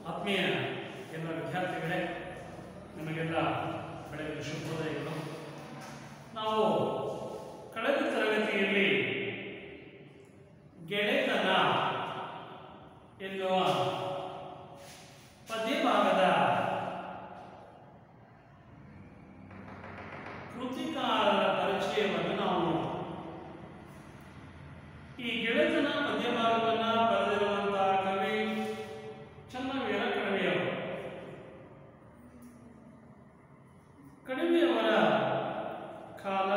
ಆತ್ಮೀಯ ಎಲ್ಲ ವಿದ್ಯಾರ್ಥಿಗಳೇ ನಿಮಗೆಲ್ಲ ಬೆಳಗಿನ ಶುಭೋದಯಗಳು ನಾವು ಕಳೆದ ತರಗತಿಯಲ್ಲಿ ಗೆಳೆತನ ಎನ್ನುವ ಪದ್ಯಭಾಗದ ಕೃತಿಕಾರರ ಪರಿಚಯವನ್ನು ನಾವು ನೋಡಿದ್ವಿ. ಈ ಗೆಳೆತನ ಪದ್ಯಭಾಗವನ್ನು ಬರೆದಿರುವಂತಹ ಕವಿ ಚನ್ನವೀರ ಕಣಿವೆಯವರು ಕಣಿವೆಯವರ ಕಾಲ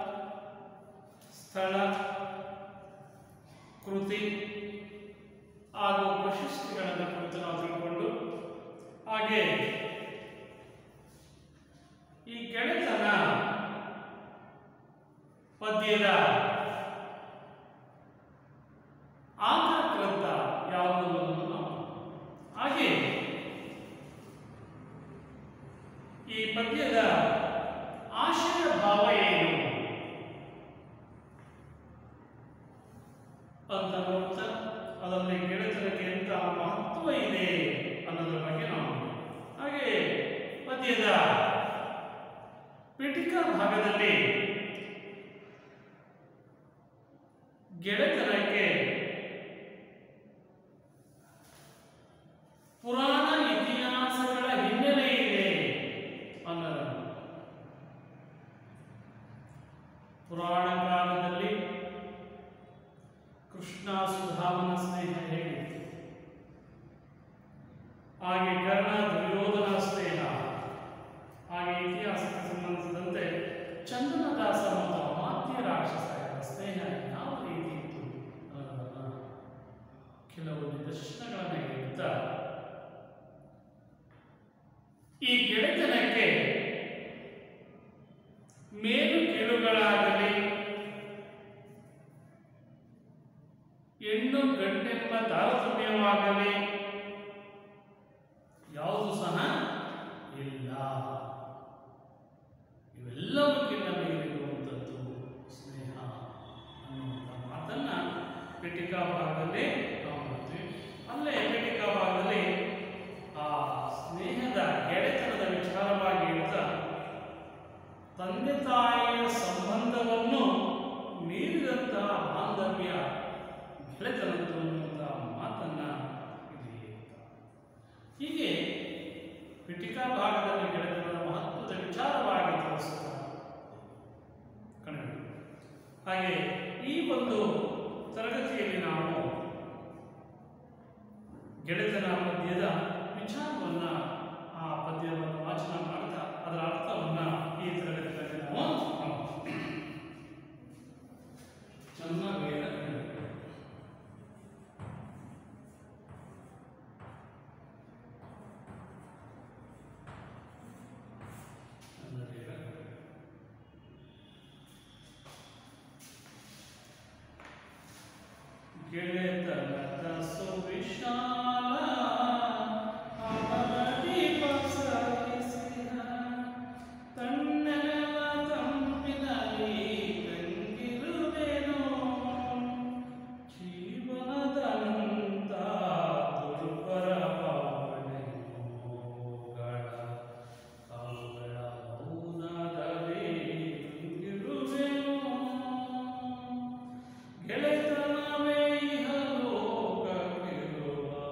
ಸ್ಥಳ ಕೃತಿ ಹಾಗೂ ಪ್ರಶಸ್ತಿಗಳನ್ನು ಕುರಿತು ನಾವು ತಿಳ್ಕೊಂಡು ಹಾಗೆ ಈ ಗೆಳೆತನ ಪದ್ಯದ ಆಂಧ್ರ ಗ್ರಂಥ ಯಾವುದು ಅನ್ನೋದನ್ನು ನಾವು ಹಾಗೆ ಈ ಪದ್ಯದ ಆಶಯ ಭಾವ ಏನು ಅಂತ ನೋಡ್ತಾ ಅದರಲ್ಲಿ ಗೆಳೆತನಕ್ಕೆ ಎಂತ ಮಹತ್ವ ಇದೆ ಅನ್ನೋದ್ರ ಬಗ್ಗೆ ನಾವು ಹಾಗೆ ಪದ್ಯದ ಪೀಠಿಕಾ ಭಾಗದಲ್ಲಿ ಗೆಳೆತನಕ್ಕೆ ಪುರಾಣ ಇತಿಹಾಸಗಳ ಹಿನ್ನೆಲೆ ಇದೆ ಅನ್ನೋದನ್ನು ಪುರಾಣ ಕಾಲದಲ್ಲಿ ಕೃಷ್ಣ ಸುಧಾಮನ ಸ್ನೇಹ ಹೇಗಿತ್ತು ಹಾಗೆ ಕರ್ಣ ದುರ್ಯೋಧನ ಸ್ನೇಹ ಹಾಗೆ ಇತಿಹಾಸಕ್ಕೆ ಸಂಬಂಧಿಸಿದಂತೆ ಚಂದನದಾಸ ಮತ್ತು ಅಮಾತ್ಯ ರಾಕ್ಷಸರ ಸ್ನೇಹ ಯಾವ ರೀತಿ ಇತ್ತು ಅನ್ನೋದನ್ನ ಕೆಲವು ನಿದರ್ಶನಗಳನ್ನು ಹೇಳ್ತಾ ಈ ಗೆಳೆತನಕ್ಕೆ ಮೇಲು ಕೀಳುಗಳಾಗಲಿ ಹೆಣ್ಣು ಗಂಡೆಂಬ ತಾರತಮ್ಯವಾಗಲಿ ಯಾವುದು ಸಹ ಇಲ್ಲ ಇವೆಲ್ಲವಕ್ಕಿಂತ ಮೇಲಿರುವಂಥದ್ದು ಸ್ನೇಹ ಅನ್ನುವಂಥ ಮಾತನ್ನ ಪೀಠಿಕಾ ಭಾಗದಲ್ಲಿ ನಾವು ನೋಡ್ತೀವಿ ಅಲ್ಲೇ ಪೀಠಿಕಾ ಭಾಗದಲ್ಲಿ ಆ ಸ್ನೇಹದ ಗೆಳೆತನದ ವಿಚಾರವಾಗಿ ಹೇಳ್ತಾ ತಂದೆ ತಾಯಿಯ ಸಂಬಂಧವನ್ನು ಮೀರಿದಂತಹ ಬಾಂಧವ್ಯ ಗೆಳೆತನದ್ದು ಅನ್ನುವಂತಹ ಮಾತನ್ನ ಇಲ್ಲಿ ಹೇಳ್ತಾರೆ. ಹೀಗೆ ಪೀಠಿಕಾ ಭಾಗದಲ್ಲಿ ಗೆಳೆತನದ ಮಹತ್ವದ ವಿಚಾರವಾಗಿ ತಿಳಿಸುತ್ತಾರೆ ಕನ್ನಡ ಹಾಗೆ ಈ ಒಂದು ತರಗತಿಯಲ್ಲಿ ನಾವು ಗೆಳೆತನ ಪದ್ಯದ ವಿಚಾರವನ್ನ ಆ ಪದ್ಯವನ್ನು ವಾಚನ ಮಾಡ್ತಾ ಅದರ ಅರ್ಥವನ್ನ ಈ ತರಗತಿಯಲ್ಲಿ ನಾವು ನೋಡ್ತೀವಿ. ಚನ್ನವೀರ ಕಣಿವೆ. ಚನ್ನವೀರ ಕಣಿವೆ. ಗೆಳೆತನದ ಸುವಿಶಾಲ ಅವರದಿ ಪಸರಿಸಿದ ತಣ್ಣನೆಲ ತಂಪಿನಲ್ಲಿ ತಂಗಿರುವೆನೋ ಜೀವನದಂತ ದುರ್ಬರ ಭಾವನೆಗಳ ಅವುಗಳ ಮೌನದಲ್ಲಿ ತಂಗಿರುವೆನೋ ಗೆಳೆತನವೇ ಇಹಲೋಕವಿರುವ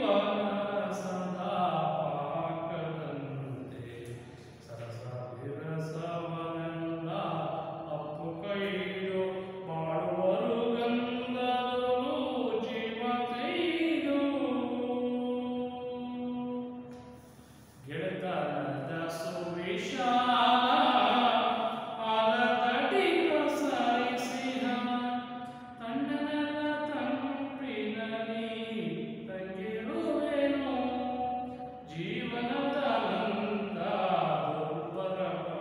ಸದಾ ಪಾಕದಂತೆ ಸರಸ ವಿರಸವನೆಲ್ಲ ಅಪ್ಪು ಕೈದು ಮಾಡುವರು ಗಂಧದಲು ಜೀವ ಕೈದು ಗೆಳೆತನದ ಸುವಿಶಾಲ ಆಲದಡಿ ಪ್ರಸರಿಸಿದ ತಣ್ಣನೆಲ್ಲ ತಂಪಿನಲ್ಲಿ ತಂಗಿರುವೆನು ಜೀವನದ ನಂದ ದುರ್ಬರ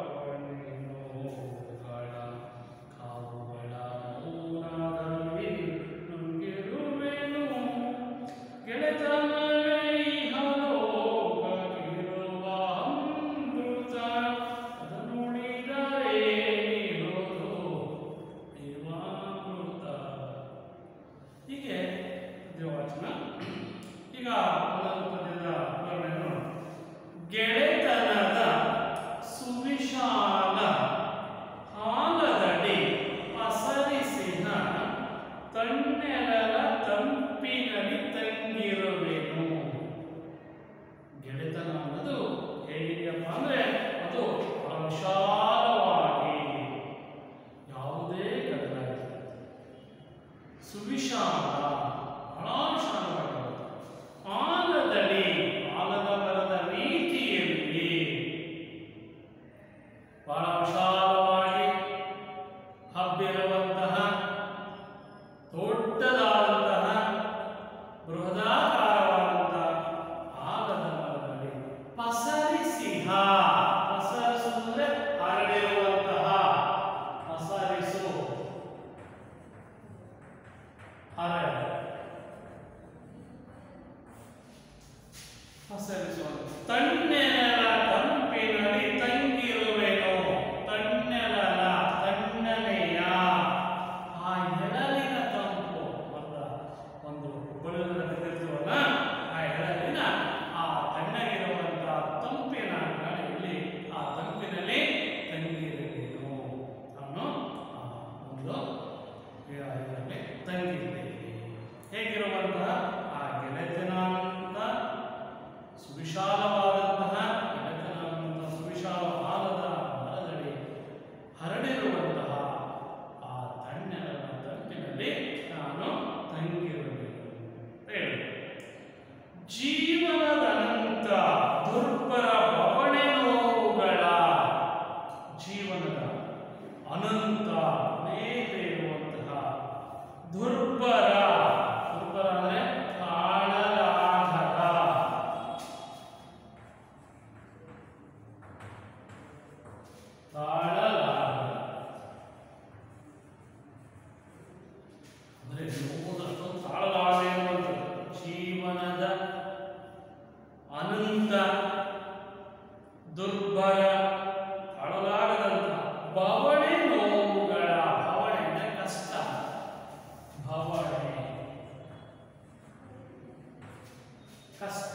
ಪವಣಿನೋಗಳ ಕಾವುಗಳ ಮೂಲಾದಲ್ಲಿ ನುಂಗಿರುವೆನು ಗೆಳೆತನವೇ ಇಹಲೋಕಕ್ಕಿರುವ ಅಮೃತ ಅದು ನುಡಿದರೆ ನೀಡೋದು ದೇವಾಮೃತ ಹೀಗೆ ಪದ್ಯವಾಚನ ಈಗ ಒಂದೊಂದು ಪದ್ಯದ ವಿವರಣೆ ನೋಡೋಣ ಗೆಳೆತನದ ಸುವಿಶಾಲ ಹಾಲದಡಿ ಪಸರಿಸಿನ ತಣ್ಣೆರಲ ತಂಪಿನಲ್ಲಿ ತಂಗಿರಬೇಕು ಗೆಳೆತನ ಅನ್ನೋದು ಹೇಗಿದೆಯಪ್ಪ ಅಂದ್ರೆ ಅದು ಬಹಳ ವಿಶಾಲವಾಗಿ ಯಾವುದೇ ಗದ್ದಲ ಇಲ್ಲ. ಸುವಿಶಾಲ ಬಹಳ ವಿಶಾಲವಾಗಿರುತ್ತೆ ಆಲದಡಿ ಆಲದ ಮರದ ರೀತಿಯಲ್ಲಿ ಬಹಳ ವಿಶಾಲವಾಗಿ ಹಬ್ಬಿರುವಂತಹ ದೊಡ್ಡದಾದಂತಹ ಬೃಹದಾಕಾರವಾದಂತಹ ಆಲದ ಮರದಲ್ಲಿ ಪಸರಿಸಿಹ ಪಸರಿಸುವುದ್ರೆ ಹರಡಿರುವಂತಹ ಪಸರಿಸು ಹರಡ ಪಸರಿಸುವ ತಣ್ಣೆರಳ ತಂಪಿನಲ್ಲಿ ತಂಗಿರುವೆನು ತಣ್ಣೆರಳ ತಣ್ಣನೆಯ ಆ ಎಳಲಿನ ತಂಪು ಅಂತ ಒಂದು ಬಳುವನ್ನ ತೆಗೆದಿರ್ತೀವಲ್ಲ ಆ ಎಳಲಿನ ಆ ತಣ್ಣಗಿರುವಂತಹ ತಂಪಿನ ಗಾಳಿಯಲ್ಲಿ ಆ ತಂಪಿನಲ್ಲಿ ತಂಗಿರಬೇಕು ಅನ್ನೋ ಆ ಒಂದು ಇದರಲ್ಲಿ ತಂಗಿದ್ದೇವೆ ಹೇಗಿರುವಂತಹ ಆ ಗೆಳೆತನ ಅಂತ ಸುವಿಶಾಲವಾದಂತಹ ಗೆಳೆತನಂತಹ ಸುವಿಶಾಲವಾದ ಮರದಡಿ ಹರಡಿರುವಂತಹ ಆ ತಣ್ಣನ ತಂಪಿನಲ್ಲಿ ನಾನು ತಂಗಿರಬೇಕು ಅಂತ ಹೇಳಿ ಜೀವನದ ಅನಂತ ದುರ್ಬರ ಬವಣೆ ನೋವುಗಳ ಜೀವನದ ಅನಂತ ಅನೇಕ ಇರುವಂತಹ ದುರ್ಬರ ದುರ್ಬರ ಅಂದ್ರೆ ತಾಳಲಾಗದ ತಾಳಲಾಗದ ಅಂದ್ರೆ ನೋವುದಷ್ಟು ತಾಳಲಾಗದೆ ಇರುವಂಥದ್ದು ಜೀವನದ ಅನಂತ ದುರ್ಬರ ತಾಳಲಾಗದಂತ ಬವಣೆ ನೋವುಗಳ ಬವಣೆ ಅಂದ್ರೆ ಕಷ್ಟ ಬವಣೆ ಕಷ್ಟ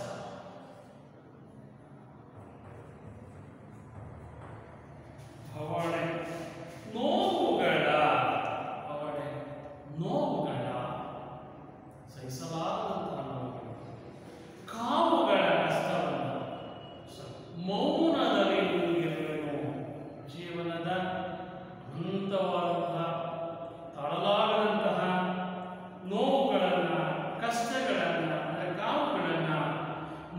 ಭವಣೆ ನೋವುಗಳ ಭವಣೆ ನೋವುಗಳ ಸಹಿಸಲಾಗದಂತಹ ನೋವುಗಳು ಕಾವುಗಳ ಕಷ್ಟವನ್ನು ಸ- ಮೌನದಲ್ಲಿ ಮುಳುಗಿರುವೆನು ಜೀವನದ ಅನಂತವಾದಂತಹ ತಾಳಲಾಗದಂತಹ ನೋವುಗಳನ್ನು ಕಷ್ಟಗಳನ್ನು ಅಂದರೆ ಕಾವುಗಳನ್ನು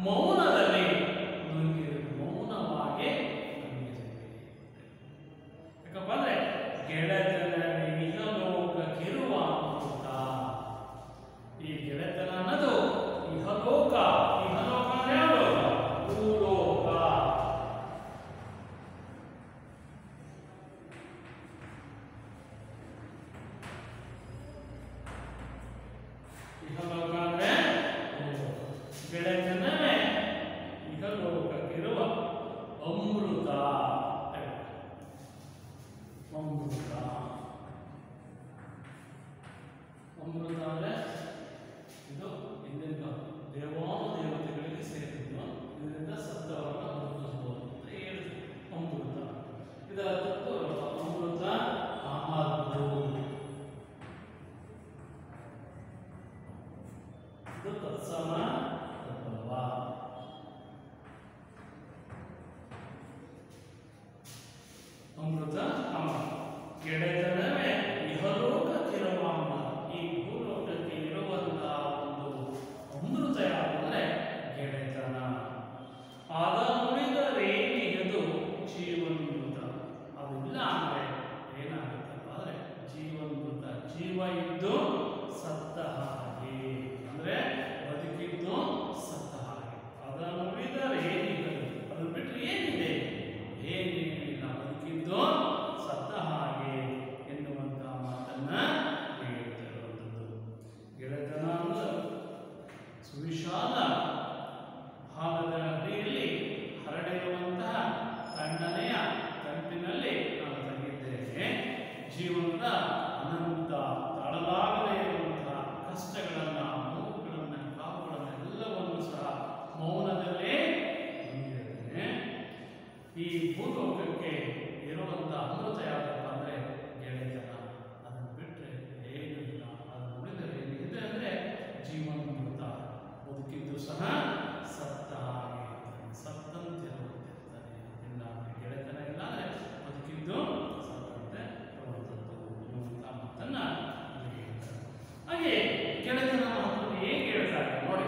ಮೃದುವಾದ ಭಾಗದ ಅಡಿಯಲ್ಲಿ ಹರಡಿರುವಂತಹ ತಣ್ಣನೆಯ ತಂಪಿನಲ್ಲಿ ನಾನು ತಂಗಿದ್ದೇನೆ ಜೀವನದ ಅನಂತ ತಾಳಲಾಗದೇ ಇರುವಂತಹ ಕಷ್ಟಗಳನ್ನ ನೋವುಗಳನ್ನ ಕಾವುಗಳನ್ನ ಎಲ್ಲವನ್ನು ಸಹ ಮೌನದಲ್ಲೇ ಹೊಂದಿದ್ದೇನೆ ಈ ಭೂಲೋಕಕ್ಕೆ ಇರುವಂತ ಅಮೃತ ಯಾವ್ದಪ್ಪ ಅಂದ್ರೆ ಗೆಳೆತನ ಅದನ್ನು ಬಿಟ್ಟರೆ ಏನೂ ಇಲ್ಲ ಅದನ್ನು ನೋಡಿದರೆ ಏನಿದೆ ಅಂದ್ರೆ ಜೀವನಾಮೃತ ಬದುಕಿದ್ದು ಸಹ ಸತ್ತ ಹಾಗೆ ಇರ್ತಾನೆ. ಸತ್ತಂತೆ ಇರುವಂತಿರ್ತಾನೆ ಇಲ್ಲ ಅಂದ್ರೆ ಗೆಳೆತನ ಇಲ್ಲ ಅಂದ್ರೆ ಬದುಕಿದ್ದು ಸತ್ತಂತೆ ಇರುವಂಥದ್ದು ಎನ್ನುವಂಥ ಮಾತನ್ನ ಇಲ್ಲಿ ಹೇಳ್ತಾರೆ. ಹಾಗೆ ಗೆಳೆತನ ಮಹತ್ವ ಹೇಗೆ ಹೇಳ್ತಾರೆ ನೋಡಿ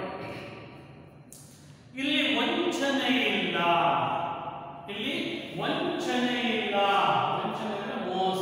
ಇಲ್ಲಿ ವಂಚನೆ ಇಲ್ಲ ಇಲ್ಲಿ ವಂಚನೆ ಇಲ್ಲ ವಂಚನೆ ಅಂದ್ರೆ ಮೋಸ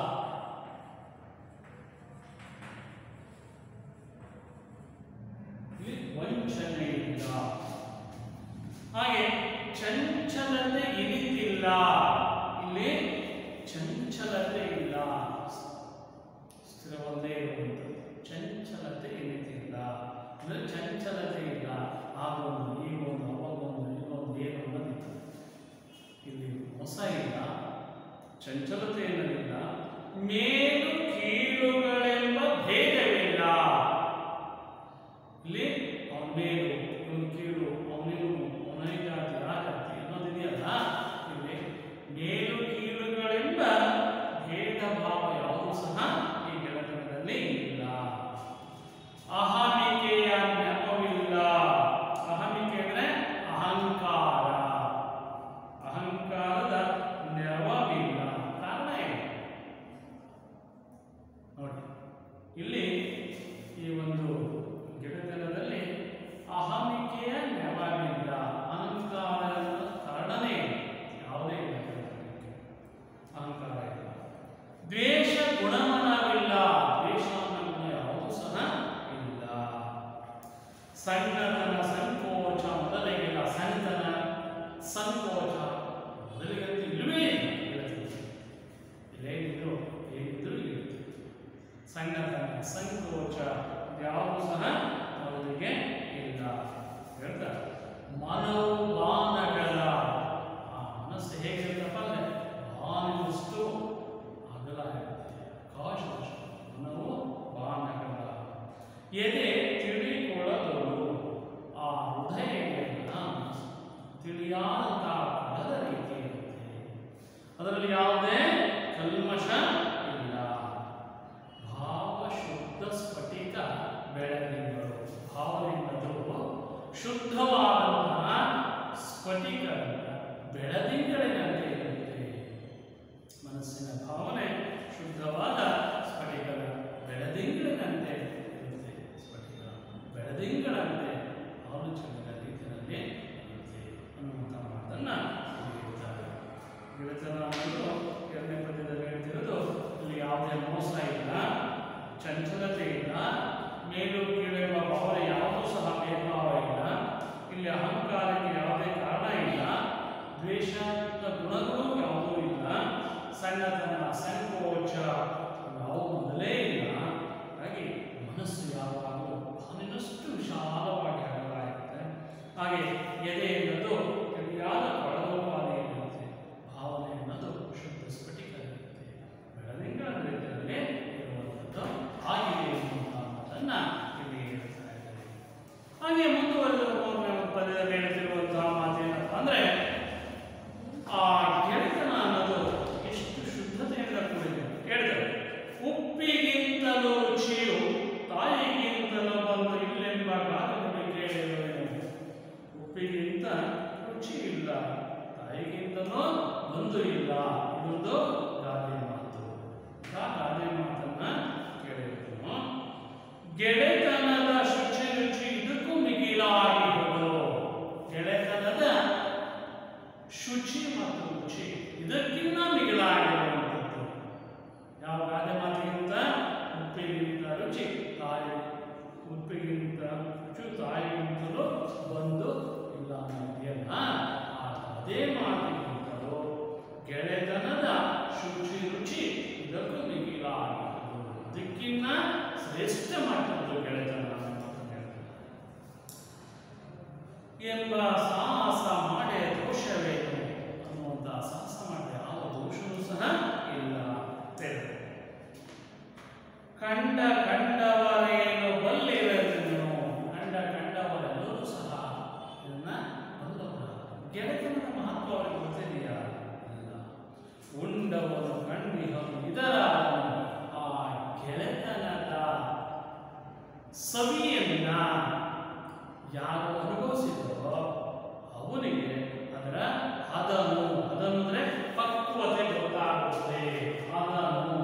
ಇಲ್ಲಿ ವಂಚನೆ ಇಲ್ಲ ಹಾಗೆ ಚಂಚಲತೆ ಇರಿತಿಲ್ಲ ಇಲ್ಲಿ ಚಂಚಲತೆ ಇಲ್ಲ ಸ್ಥಿರವಲ್ಲೇ ಇರುವಂಥದ್ದು ಚಂಚಲತೆ ಇರಿತಿಲ್ಲ ಅಂದ್ರೆ ಚಂಚಲತೆ ಇಲ್ಲ ಆಗೊಂದು ಈಗೊಂದು ಅವಾಗೊಂದು ಇನ್ನೊಂದು ಏನು ಅನ್ನೋದಿತ್ತು ಇಲ್ಲಿ ಮೋಸ ಇಲ್ಲ ಚಂಚಲತೆ ಅನ್ನೋದಿಲ್ಲ ಮೇಲು ಕೀಳುಗಳೆಂಬ ಭೇದವಿಲ್ಲ ಇಲ್ಲಿ ಅವನ ಮೇಲು ಇವನು ಕೀಳು ಅವನಿವನು ಅವನ ಜಾತಿ ಆ ಜಾತಿ ಅನ್ನೋದಿದೆಯಲ್ಲ ಇಲ್ಲಿ ಮೇಲು ಕೀಳುಗಳೆಂಬ ಭೇದ ಭಾವ ಯಾವುದೂ ಸಹ ಈ ಗೆಳೆತನದಲ್ಲಿ ಇಲ್ಲ ಅಹಮಿಕೆಯ ನೆಪವಿಲ್ಲ ಅಹಮಿಕೆ ಅಂದ್ರೆ ಅಹಂಕಾರ ಅಹಂಕಾರದ ನೆರವಿಲ್ಲ ಕಾರಣ ಏನು ನೋಡಿ ಇಲ್ಲಿ ಈ ಒಂದು ಗೆಳೆತನದಲ್ಲಿ ಅಹಮಿಕೆಯ ನೆರವಿಲ್ಲ ಅಹಂಕಾರದ ಕಾರಣನೇ ಇಲ್ಲ. ಯಾವುದೇ ಇಲ್ಲ ಗೆಳೆತನಕ್ಕೆ. ಅಹಂಕಾರ ಇಲ್ಲ ದ್ವೇಷ ಗುಣಮನವಿಲ್ಲ ದ್ವೇಷ ಅನ್ನೋ ಗುಣ ಯಾವುದೂ ಸಹ ಇಲ್ಲ ಸಣ್ಣತನ ಸಂಕೋಚ ಮೊದಲಿಗಿಲ್ಲ ಸಣ್ಣತನ ಸಂಕೋಚ ಮೊದಲಿಗಂತೂ ಇಲ್ಲವೇ ಇಲ್ಲ ಗೆಳೆತನದಲ್ಲಿ. ಇಲ್ಲೇನಿದ್ರು ಏನಿದ್ರು ಇರುತ್ತೆ ಸಣ್ಣತನ ಸಂಕೋಚ ಯಾವುದು ಸಹ ಮೊದಲಿಗೆ ಇಲ್ಲ ಹೇಳ್ತಾರೆ ಮನವು ಬಾನಗಳ ಆ ಮನಸ್ಸು ಹೇಗಿರುತ್ತಪ್ಪ ಅಂದ್ರೆ ಬಾನಿನಷ್ಟು ಅಗಲ ಇರುತ್ತೆ ಆಕಾಶದಷ್ಟು ಮನವು ಬಾನಗಳ ಎದೆ ತಿಳಿಕೊಳ್ಳದಳು ಆ ಹೃದಯಗಳನ್ನ ತಿಳಿಯಾದಂತಹ ಕಳದ ರೀತಿ ಇರುತ್ತೆ ಅದರಲ್ಲಿ ಯಾವುದೇ ಕಲ್ಮಶ ಇಲ್ಲ ಭಾವ ಶುದ್ಧ ಸ್ಫಟಿಕ ಬೆಳದಿಂಗಳು ಭಾವನೆಗಳು ಶುದ್ಧವಾದಂತಹ ಸ್ಫಟಿಕ ಬೆಳದಿಂಗಳಿನಂತೆ ಇರುತ್ತೆ ಮನಸ್ಸಿನ ಭಾವನೆ ಶುದ್ಧವಾದ ಸ್ಫಟಿಕದ ಬೆಳದಿಂಗಳಿನಂತೆ ಇರುತ್ತೆ ಸ್ಫಟಿಕ ಬೆಳದಿಂಗಳಂತೆ ಆಲೋಚನೆಗಳ ರೀತಿಯಲ್ಲಿ ಇರುತ್ತೆ ಅನ್ನುವಂಥ ಮಾತನ್ನ ಇಲ್ಲಿ ಹೇಳ್ತಾರೆ ಗೆಳೆತನ ಅನ್ನೋದು ಎರಡನೇ ಪದ್ಯದಲ್ಲಿ ಹೇಳ್ತಿರೋದು ಇಲ್ಲಿ ಯಾವುದೇ ಮೋಸ ಇಲ್ಲ ಚಂಚಲತೆ ಇಲ್ಲ ಮೇಲು ಕೀಳೆಂಬ ಭಾವನೆ ಯಾವುದೂ ಸಹ ಭೇದಭಾವ ಇಲ್ಲ ಇಲ್ಲಿ ಅಹಂಕಾರಕ್ಕೆ ಯಾವುದೇ ಕಾರಣ ಇಲ್ಲ ದ್ವೇಷದ ಗುಣಗಳು ಯಾವುದೂ ಇಲ್ಲ ಸಣ್ಣತನ ಸಂಕೋಚ ಯಾವ ಮೊದಲೇ ಇಲ್ಲ ಹಾಗಾಗಿ ಮನಸ್ಸು ಯಾವಾಗಲೂ ಬಾನಿನಷ್ಟು ವಿಶಾಲವಾಗಿ ಅಗಲ ಇರುತ್ತೆ ಹಾಗೆ ಎದೆ ಎನ್ನುವುದು ತಿಳಿಯಾದ ಕೊಳಲೋಪಾದಿ ಇರುತ್ತೆ ಭಾವನೆ ಅನ್ನೋದು ಶುದ್ಧ ಸ್ಫಟಿಕ ಇರುತ್ತೆ ಬೆಳದಿಂಗಳ ರೀತಿಯಲ್ಲಿ ಇರುವಂಥದ್ದು ಆಗಿದೆ ಎನ್ನುವಂಥ ಮಾತನ್ನ ಇಲ್ಲಿ ಹೇಳ್ತಾ ಇದ್ದಾರೆ ಹಾಗೆ ಮುಂದುವರೆದ ಮೂರನೇ ಪದ್ಯದಲ್ಲಿ ಹೇಳ್ತಿರುವಂತಹ ಮಾತೇನಪ್ಪ ಅಂದ್ರೆ ಆ ಗೆಳೆತನ ಅನ್ನೋದು ಎಷ್ಟು ಶುದ್ಧತೆಯಿಂದ ಕೂಡಿದೆ ಹೇಳ್ತಾರೆ ಉಪ್ಪಿಗಿಂತಲೂ ರುಚಿಯು ತಾಯಿಗಿಂತಲೂ ಬಂದು ಇಲ್ಲೆಂಬ ಗಾದೆ ನುಡಿ ಕೇಳಿರುವೆನು ಉಪ್ಪಿಗಿಂತ ರುಚಿ ಇಲ್ಲ ತಾಯಿಗಿಂತಲೂ ಬಂದು ಇಲ್ಲ ಇದೊಂದು ಗಾದೆ ಮಾತು ಆ ಗಾದೆ ಮಾತನ್ನ ಕೇಳಿರುವೆನು ಗೆಳೆತನದ ಶುಚಿ ರುಚಿ ಇದಕ್ಕೂ ಮಿಗಿಲಾಗಿರುವುದು ಗೆಳೆತನದ ಶುಚಿ ಮತ್ತು ರುಚಿ ಇದಕ್ಕಿಂತ ಮಿಗಿಲಾಗಿರುವಂಥದ್ದು ಯಾವ ಗಾದೆ ಮಾತಿಗಿಂತ ಉಪ್ಪಿಗಿಂತ ರುಚಿ ತಾಯಿ ಉಪ್ಪಿಗಿಂತ ರುಚಿ ತಾಯಿಗಿಂತಲೂ ಬಂದು ಇಲ್ಲ ಅನ್ನೋದೆಯಲ್ಲ ಆ ಅದೇ ಮಾತಿಗಿಂತಲೂ ಗೆಳೆತನದ ಶುಚಿ ರುಚಿ ಇದಕ್ಕೂ ಮಿಗಿಲಾಗಿರುವುದು ಇದಕ್ಕಿಂತ ಶ್ರೇಷ್ಠ ಮಟ್ಟದ್ದು ಗೆಳೆತನ ಅಂತ ಹೇಳ್ತಾರೆ ಎಂಬ ಸಾಹಸ ಮಾಡೇ ದೋಷವೇನು ಅನ್ನುವಂಥ ಸಾಹಸ ಮಾಡಿದ ಯಾವ ದೋಷವೂ ಸಹ ಇಲ್ಲ ತೆರೆದು ಕಂಡ ಕಂಡವರೇನು ಬಲ್ಲಿರದನ್ನು ಕಂಡ ಕಂಡವರೆಲ್ಲರೂ ಸಹ ಇದನ್ನ ಬಲ್ಲವರ ಗೆಳೆತನದ ಮಹತ್ವ ಅವರಿಗೆ ಗೊತ್ತಿದೆಯಾ ಇಲ್ಲ ಉಂಡವನು ಕಂಡಿಹನು ಇದರ ಆ ಗೆಳೆತನದ ಸವಿಯನ್ನ ಯಾರು ಅನುಭವಿಸಿದರೋ ಅವನಿಗೆ ಅದರ ಹದನು ಹದನು ಅಂದ್ರೆ ಪಕ್ವತೆ ಗೊತ್ತಾಗುತ್ತೆ ಹದನು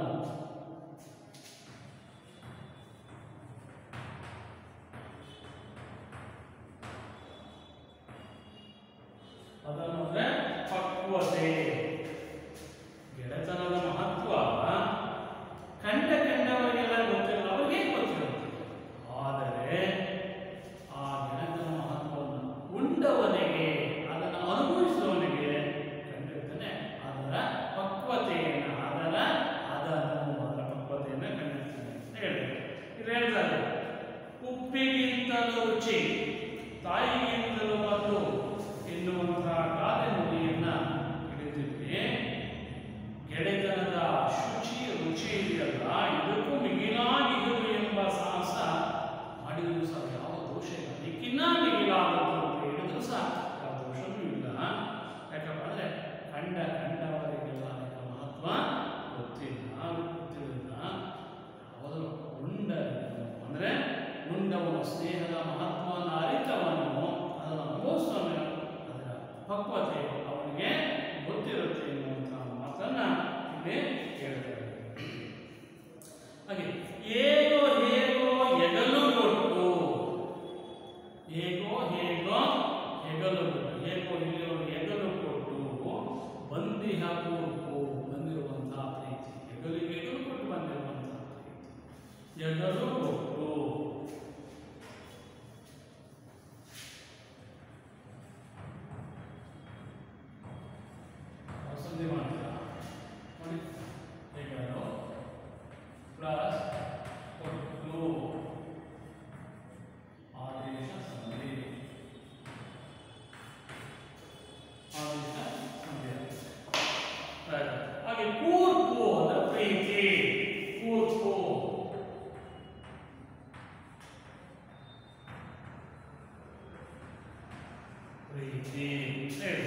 ಅದನ್ನು ಅಂದ್ರೆ ಪಕ್ವತೆ ಗೆಳೆತನದ ಮಹತ್ವ ಕಂಡ ಕಂಡವರಿಗೆಲ್ಲ ಗೊತ್ತಿಲ್ಲ ಅವ್ರಿಗೆ ಗೊತ್ತಿರುತ್ತೆ ಆದರೆ ಆ ಗೆಳೆತನ ಮಹತ್ವವನ್ನು ಉಂಡವನಿಗೆ ಅದನ್ನು ಅನುಭವಿಸುವವನಿಗೆ ಕಂಡಿರ್ತಾನೆ ಅದರ ಪಕ್ವತೆಯನ್ನು ಅದರ ಅದನ್ನು ಅದರ ಪಕ್ವತೆಯನ್ನು ಕಂಡಿರ್ತಾನೆ ಅಂತ ಹೇಳಿದ್ರು ಇದು ಹೇಳ್ತಾರೆ ಉಪ್ಪಿಗಿಂತಲೂ ರುಚಿ ತಾಯಿಗಿಂತಲೂ ಮತ್ತು ಎನ್ನುವಂತಹ ಗಾದೆ ನುಡಿಯನ್ನ ಹಿಡಿದಿದ್ವಿ ಗೆಳೆತನದ ಶುಚಿ ರುಚಿ ಇದೆಯಲ್ಲ ಇದಕ್ಕೂ ಮಿಗಿಲಾಗಿರುವುದು ಎಂಬ ಸಾಹಸ ಮಾಡಿದರೂ ಸಹ ಯಾವ ದೋಷ ಇಲ್ಲ ಇದಕ್ಕಿನ್ನ ಮಿಗಿಲಾದದ್ದು ಅಂತ ಹೇಳಿದ್ರು ಸಹ ಯಾವ ದೋಷವೂ ಇಲ್ಲ ಯಾಕಪ್ಪ ಅಂದ್ರೆ ಕಂಡ ಕಂಡವರಿಗೆಲ್ಲ ಅದರ ಮಹತ್ವ ಗೊತ್ತಿಲ್ಲ ಗೊತ್ತಿರಲಿಲ್ಲ ಅವರು ಉಂಡವನು ಅಂದ್ರೆ ಉಂಡವನ ಸ್ನೇಹದ ಮಹತ್ವವನ್ನು ಅರಿತವನು ಅದನ್ನು ಅನುಭವಿಸುವವನು ಅದರ ಪಕ್ವತೆ ಅವನಿಗೆ ಗೊತ್ತಿರುತ್ತೆ ಎನ್ನುವಂತಹ ಮಾತನ್ನ ಇಲ್ಲಿ ಹೇಳ್ತಾರೆ ಹಾಗೆ ಹೇಗೋ ಹೇಗೋ ಎಗಲು ಕೊಟ್ಟು ಹೇಗೋ ಹೇಗೋ ಹೆಗಲು ಕೊಟ್ಟು ಹೇಗೋ ಇಲ್ಲಿರುವ ಹೆಗಲು ಕೊಟ್ಟು ಬಂದಿಹ ಕೂರ್ಪು ಬಂದಿರುವಂತಹ ಪ್ರೀತಿ ಹೆಗಲಿಗೆ ಹೆಗಲು ಕೊಟ್ಟು ಬಂದಿರುವಂತಹ ಪ್ರೀತಿ ಹೆಗಲು ಕೊಟ್ಟು ಸಂಧಿ ಮಾಡ್ತೀರಾ ನೋಡಿ ಹೆಗಲು ಪ್ಲಸ್ ಕೊಟ್ಟು ಆದೇಶ ಸಂಧಿ ಆದೇಶ ಸಂಧಿ Right. ಹಾಗೆ ಕೂರ್ಪು ಅಂದ್ರೆ ಪ್ರೀತಿ ಕೂರ್ಪು ಪ್ರೀತಿ ಹೇಳಿ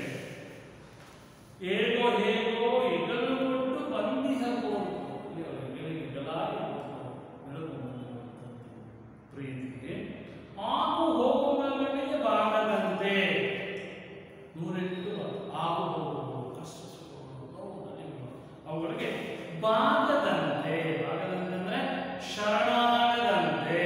ಹೇಗೋ ಹೇಗೋ ಹೆಗಲು ಕೊಟ್ಟು ಬಂದಿಹ ಕೂರ್ಪು ಇಲ್ಲಿ ಅವರು ಹೆಗಲಿಗೆ ಹೆಗಲಾಗಿ ಬೆಳಕು ಬಂದಿರುವಂಥದ್ದು ಪ್ರೀತಿ ಆಗು ಹೋಗುವವನಿಗೆ ಬಾಗದಂತೆ ನೂರೆಂಟು ಆಗು ಹೋಗುವುದು ಕಷ್ಟ ಸುಖಗಳು ನೋವು ನಲಿವುಗಳು ಅವುಗಳಿಗೆ ಬಾಗದಂತೆ ಬಾಗದಂತೆ ಅಂದ್ರೆ ಶರಣಾಗದಂತೆ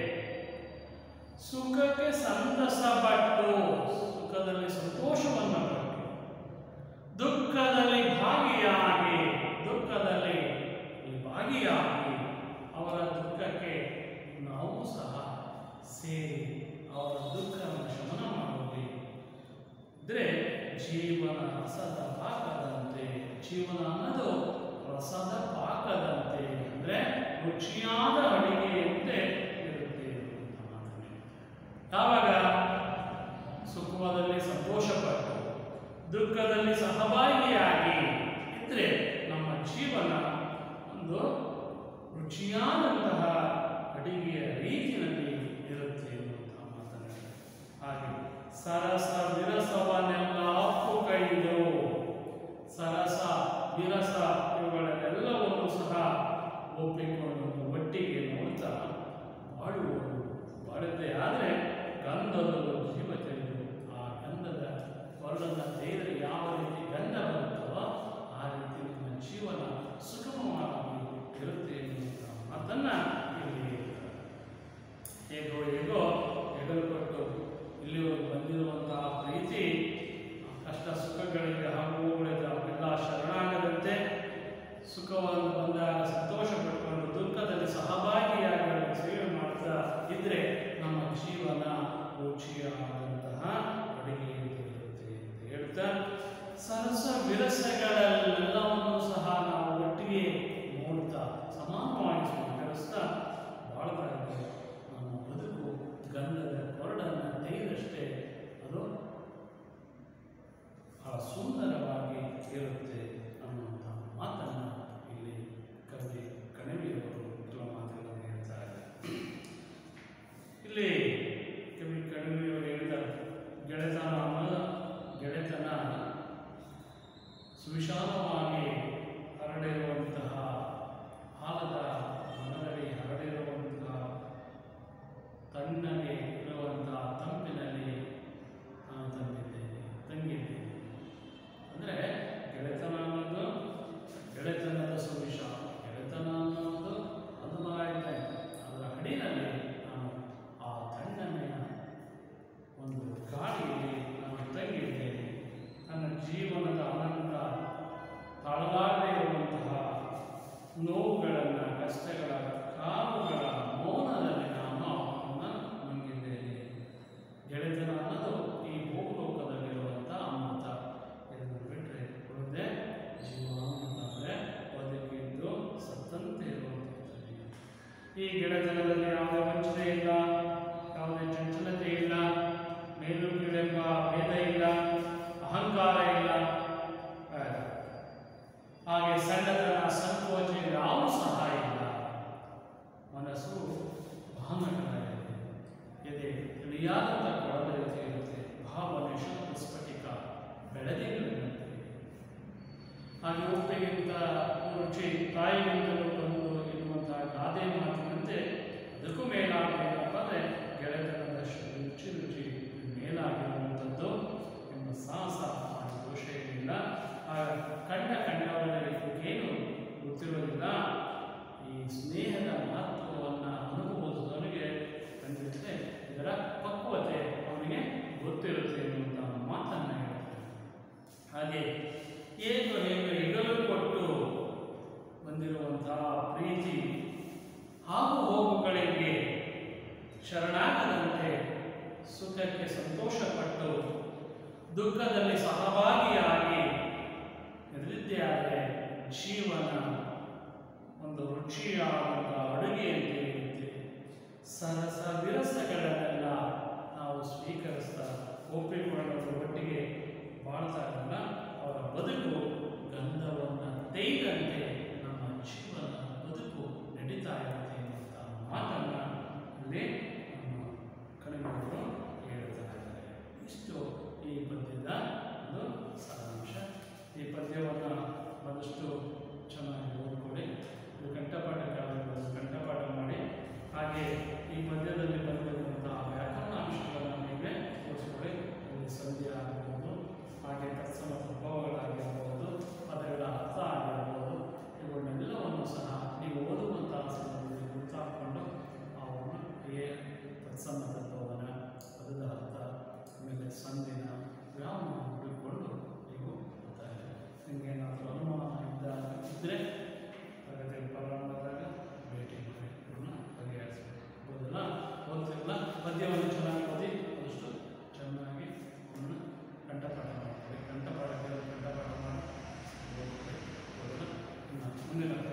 ಸುಖಕ್ಕೆ ಸಂತಸಪಟ್ಟು ಸುಖದಲ್ಲಿ ಸಂತೋಷವನ್ನು ಪಟ್ಟು ದುಃಖದಲ್ಲಿ ಭಾಗಿಯಾಗಿ ದುಃಖದಲ್ಲಿ ಭಾಗಿಯಾಗಿ ಅವರ ದುಃಖಕ್ಕೆ ನಾವು ಸಹ ಸೇರಿ ಅವರ ದುಃಖವನ್ನು ಶಮನ ಮಾಡಬೇಕು ಇದ್ರೆ ಜೀವನ ರಸದ ಪಾಕದಂತೆ ಜೀವನ ಅನ್ನೋದು ರಸದ ಪಾಕದಂತೆ ಅಂದ್ರೆ ರುಚಿಯಾದ ಅಡಿಗೆಯಂತೆ ಇರುತ್ತೆ ಅಂತ ಮಾತನ್ನ ಹೇಳ್ತಾರೆ. ಯಾವಾಗ ಸುಖದಲ್ಲಿ ಸಂತೋಷಪಟ್ಟು ದುಃಖದಲ್ಲಿ ಸಹಭಾಗಿಯಾಗಿ ಇದ್ರೆ ನಮ್ಮ ಜೀವನ ಒಂದು ರುಚಿಯಾದಂತಹ ಅಡಿಗೆಯ ರೀತಿಯಲ್ಲಿ ಇರುತ್ತೆ ಎನ್ನುವಂತಹ ಮಾತನ್ನ ಹೇಳ್ತಾರೆ. ಹಾಗೆ ಸರಸ ವಿರಸವನ್ನೆಲ್ಲ ಅಪ್ಪು ಕೈದು ಸರಸ ವಿರಸ ಇವುಗಳನ್ನೆಲ್ಲವನ್ನು ಸಹ ಒಪ್ಪಿಕೊಂಡು ಒಟ್ಟಿಗೆ ನೋಡ್ತಾ ಬಾಳುವುದು ಬಾಳದೆ ಆದರೆ ಗಂಧದಲ್ಲೂ ಜೀವ ತಿಳಿದು ಆ ಗಂಧದ ವರ್ಣದ ತೇದರೆ ಯಾವ ರೀತಿ ಗಂಧ ಬರುತ್ತೋ ಆ ರೀತಿ ನಮ್ಮ ಜೀವನ ಸುಗಮವಾಗಿ ಇರುತ್ತೆ ಎನ್ನುವಂತಹ ಮಾತನ್ನ ಇಲ್ಲಿ ಹೇಳ್ತಾರೆ. ಹೇಗೋ ಹೇಗೋ ಹೆಗಲು ಕೊಟ್ಟು ಇಲ್ಲಿವರೆಗೂ ಬಂದಿರುವಂತಹ ಪ್ರೀತಿ ಕಷ್ಟ ಸುಖಗಳಿಗೆ ಹಾಗೂ ಹೋಗುಳಿದ ಎಲ್ಲ ಶರಣಾಗದಂತೆ ಸುಖವನ್ನು ಬಂದಾಗ ಸಂತೋಷ ಪಟ್ಕೊಂಡು ದುಃಖದಲ್ಲಿ ಸಹಭಾಗಿಯಾಗಿ ಅವರ ಸೇವೆ ಮಾಡ್ತಾ ಇದ್ರೆ ನಮ್ಮ ಜೀವನ ರುಚಿಯಾಗಿ ಗೆಳೆತನದಲ್ಲಿ ಯಾವುದೇ ವಂಚನೆ ಇಲ್ಲ ಯಾವುದೇ ಚಂಚಲತೆ ಇಲ್ಲ ಮೇಲು ಕೀಳೆಂಬ ಭೇದ ಇಲ್ಲ ಅಹಂಕಾರ ಇಲ್ಲ ಆ, ಹಾಗೆ ಸಣ್ಣತನ ಸಂಕೋಚ ಯಾವೂ ಸಹ ಇಲ್ಲ ಮನಸ್ಸು ಭಾಮಕನಾಗಿದೆ ಎದೆ ತಿಳಿಯಾದಂಥ ಕೊಳದ ರೀತಿ ಇರುತ್ತೆ ಭಾವನೆ ಶುದ್ಧ ಸ್ಫಟಿಕ ಬೆಳದಿಂಗಳಿನಂತೆ ಹಾಗೆ ಉಪ್ಪಿಗಿಂತ ರುಚಿ ತಾಯಿಗಿಂತಲೂ ಬಂದು ಎನ್ನುವಂತಹ ಗಾದೆ ಮಾತಿನಂತೆ ಅದಕ್ಕೂ ಮೇಲಾಗಬೇಕಪ್ಪ ಅಂದರೆ ಗೆಳೆತನದಷ್ಟು ರುಚಿ ರುಚಿ ಮೇಲಾಗಿರುವಂಥದ್ದು ಎಂಬ ಸಾಹಸ ಮಾಡಿ ದೋಷ ಏನಿಲ್ಲ ಆ ಕಂಡ ಕಂಡವರಿಗೆ ಗೊತ್ತಿರೋದಿಲ್ಲ ಈ ಸ್ನೇಹದ ಮಹತ್ವವನ್ನು ಅನುಭವಿಸಿದವನಿಗೆ ಖಂಡಿತತೆ ಇದರ ಪಕ್ವತೆ ಅವನಿಗೆ ಗೊತ್ತಿರುತ್ತೆ ಎನ್ನುವಂಥ ಮಾತನ್ನು ಹೇಳ್ತಾರೆ ಹಾಗೆ ಏನು ಹೇಗೆ ಹೆಗಲು ಕೊಟ್ಟು ಬಂದಿರುವಂತಹ ಪ್ರೀತಿ ಹಾಗೂ ಹೋಗುಗಳಿಗೆ ಶರಣಾಗದಂತೆ ಸುಖಕ್ಕೆ ಸಂತೋಷಪಟ್ಟು ದುಃಖದಲ್ಲಿ ಸಹಭಾಗಿಯಾಗಿ ನಿರ್ವಿದ್ಯೆ ಆದರೆ ಜೀವನ ಒಂದು ರುಚಿಯಾದಂಥ ಅಡುಗೆಯಂತೆ ಇರುತ್ತೆ ಸರಸ ವಿರಸಗಳನ್ನೆಲ್ಲ ನಾವು ಸ್ವೀಕರಿಸ್ತಾ ಒಪ್ಪಿಕೊಳ್ಳೋದ್ರ ಒಟ್ಟಿಗೆ ಬಾಳ್ತಾ ಇರಲ್ಲ ಅವರ ಬದುಕು ಗಂಧವನ್ನು ತೆಯ್ದಂತೆ ನಮ್ಮ ಜೀವನ ಬದುಕು ನಡೀತಾ ಇರುತ್ತೆ ಎನ್ನುವಂಥ ಮಾತನ್ನು ಅಲ್ಲಿ ನಮ್ಮ ಕಣಿವೆಗಳು ಹೇಳ್ತಾ ಇದ್ದಾರೆ ಇಷ್ಟು ಈ ಪದ್ಯದ ಒಂದು ಸಾರಾಂಶ ಈ ಪದ್ಯವನ್ನು ಆದಷ್ಟು ಚೆನ್ನಾಗಿ ಓದ್ಕೊಳ್ಳಿ ಇದು ಕಂಠಪಾಠ ಕಾವ್ಯಗಳನ್ನು ಕಂಠಪಾಠ ಮಾಡಿ ಹಾಗೆ ಈ ಪದ್ಯದಲ್ಲಿ ಬಂದಿರುವಂತಹ ವ್ಯಾಕರಣ ಅಂಶಗಳನ್ನು ನೀವೇ ಓದಿಸ್ಕೊಳ್ಳಿ ಇಲ್ಲಿ ಸಂಧಿ ಆಗಿರ್ಬೋದು ಹಾಗೆ ತತ್ಸಮ ಪ್ರಭಾವಗಳಾಗಿರ್ಬೋದು ಪದಗಳ ಅರ್ಥ ಆಗಿರ್ಬೋದು ಇವುಗಳನ್ನೆಲ್ಲವನ್ನು ಸಹ ನೀವು ಓದುವಂತಹ ಸಂದರ್ಭದಲ್ಲಿ ಗುರುತಾಕೊಂಡು ಅವನ್ನು ಹೇಗೆ ತತ್ಸಮ ತತ್ವವನ ಪದದ ಅರ್ಥ ಆಮೇಲೆ ಸಂಧಿನ ವ್ಯಾಮನ ಹುಡುಕಿಕೊಂಡು ನೀವು ಓದ್ತಾರೆ ನಿಮಗೆ ಏನಾದರೂ ಅನುಮಾನ ಇದ್ದ ಇದ್ದರೆ ತರಗತಿ ಪ್ರಾರಂಭದಾಗ ಭೇಟಿ ಮಾಡಿ ಇವ್ರನ್ನ ಬಗೆಹರಿಸಬಹುದಲ್ಲ ಓದ್ತಿರಲ್ಲ ಪದ್ಯವನ್ನು ಚೆನ್ನಾಗಿ ಓದಿ ಅದಷ್ಟು ಚೆನ್ನಾಗಿ ಅವನ್ನ ಕಂಠಪಾಠ ಮಾಡ್ಕೊಳ್ಳಿ ಕಂಠಪಾಠ ಕೇಳಿ ಕಂಠಪಾಠ ಮಾಡಿ ಓದ್ಕೊಳ್ಳಿ ಹೌದಲ್ಲ ಇನ್ನು ಮುಂದಿನ